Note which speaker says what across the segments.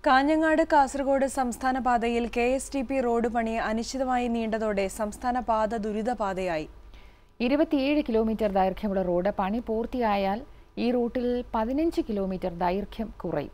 Speaker 1: കാഞ്ഞങ്ങാട് കാസർഗോഡ് സംസ്ഥാന പാതയിൽ K S T P road പണി അനിശ്ചിതമായി നീണ്ടതോടെ സംസ്ഥാന പാത ദുരിതപാതയായി
Speaker 2: ഇരുപത്തിയേഴ് കിലോമീറ്റർ ദൈർഘ്യമുള്ള റോഡ് പണി പൂർത്തിയായാൽ ഈ റൂട്ടിൽ പതിനഞ്ച് കിലോമീറ്റർ ദൈർഘ്യം കുറയും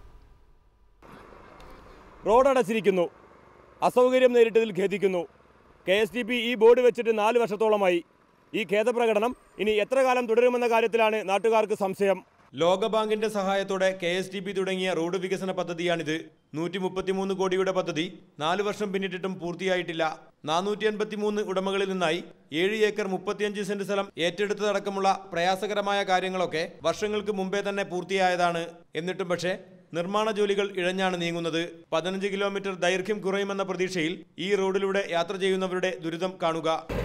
Speaker 3: റോഡ് അടച്ചിരിക്കുന്നു അസൗകര്യം നേരിട്ടതിൽ ഖേദിക്കുന്നു കെ എസ് ടി പി ഈ ബോർഡ് വെച്ചിട്ട് നാല് വർഷത്തോളമായി ഈ ഖേദപ്രകടനം ഇനി എത്ര കാലം തുടരുമെന്ന കാര്യത്തിലാണ് നാട്ടുകാർക്ക് സംശയം ലോകബാങ്കിന്റെ സഹായത്തോടെ കെ എസ് ടി പി തുടങ്ങിയ റോഡ് വികസന പദ്ധതിയാണിത് നൂറ്റി മുപ്പത്തിമൂന്ന് കോടിയുടെ പദ്ധതി നാല് വർഷം പിന്നിട്ടിട്ടും പൂർത്തിയായിട്ടില്ല നാനൂറ്റി അൻപത്തിമൂന്ന് ഉടമകളിൽ നിന്നായി ഏഴ് ഏക്കർ മുപ്പത്തിയഞ്ച് സെന്റ് സ്ഥലം ഏറ്റെടുത്തതടക്കമുള്ള പ്രയാസകരമായ കാര്യങ്ങളൊക്കെ വർഷങ്ങൾക്ക് മുമ്പേ തന്നെ പൂർത്തിയായതാണ് എന്നിട്ടും പക്ഷേ നിർമ്മാണ ജോലികൾ ഇഴഞ്ഞാണ് നീങ്ങുന്നത് പതിനഞ്ച് കിലോമീറ്റർ ദൈർഘ്യം കുറയുമെന്ന പ്രതീക്ഷയിൽ ഈ റോഡിലൂടെ യാത്ര ചെയ്യുന്നവരുടെ ദുരിതം കാണുക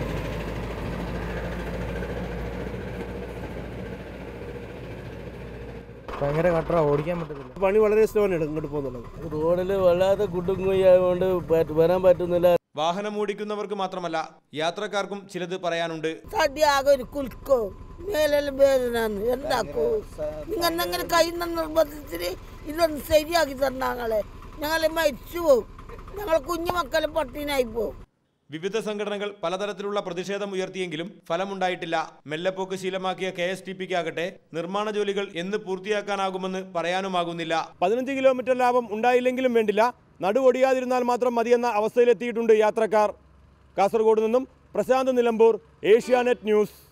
Speaker 4: ഭയങ്കര കട്ടറ ഓടിക്കാൻ പറ്റത്തില്ല
Speaker 5: പണി വളരെ ഇഷ്ടമാണ് ഇങ്ങോട്ട് പോകുന്നുള്ളത്
Speaker 6: റോഡിൽ വല്ലാതെ കുണ്ടും കുഴിയായതുകൊണ്ട് പറ്റ- വരാൻ പറ്റുന്നില്ല
Speaker 3: വാഹനം ഓടിക്കുന്നവർക്ക് മാത്രമല്ല യാത്രക്കാർക്കും ചിലത് പറയാനുണ്ട്
Speaker 7: തടി ആകെ ഒരു കുൽക്കോ മേലെല്ലാം വേദനാന്ന് എന്താക്കോ നിങ്ങൾ എന്തെങ്കിലും കഴിയുന്ന നിർബന്ധത്തിൽ ഇതൊന്ന് ശരിയാക്കി തന്നാങ്ങളെ ഞങ്ങളെ മരിച്ചു പോകും ഞങ്ങൾ കുഞ്ഞു മക്കളെ പട്ടിനായി പോകും
Speaker 3: വിവിധ സംഘടനകൾ പലതരത്തിലുള്ള പ്രതിഷേധം ഉയർത്തിയെങ്കിലും ഫലമുണ്ടായിട്ടില്ല മെല്ലെപ്പോക്ക് ശീലമാക്കിയ കെ എസ് ടി പിക്കാകട്ടെ നിർമ്മാണ ജോലികൾ എന്ന് പൂർത്തിയാക്കാനാകുമെന്ന് പറയാനുമാകുന്നില്ല പതിനഞ്ച് കിലോമീറ്റർ ലാഭം ഉണ്ടായില്ലെങ്കിലും വേണ്ടില്ല നടുവൊടിയാതിരുന്നാൽ മാത്രം മതിയെന്ന അവസ്ഥയിലെത്തിയിട്ടുണ്ട് യാത്രക്കാർ കാസർഗോഡ് നിന്നും പ്രശാന്ത് നിലമ്പൂർ ഏഷ്യാനെറ്റ് ന്യൂസ്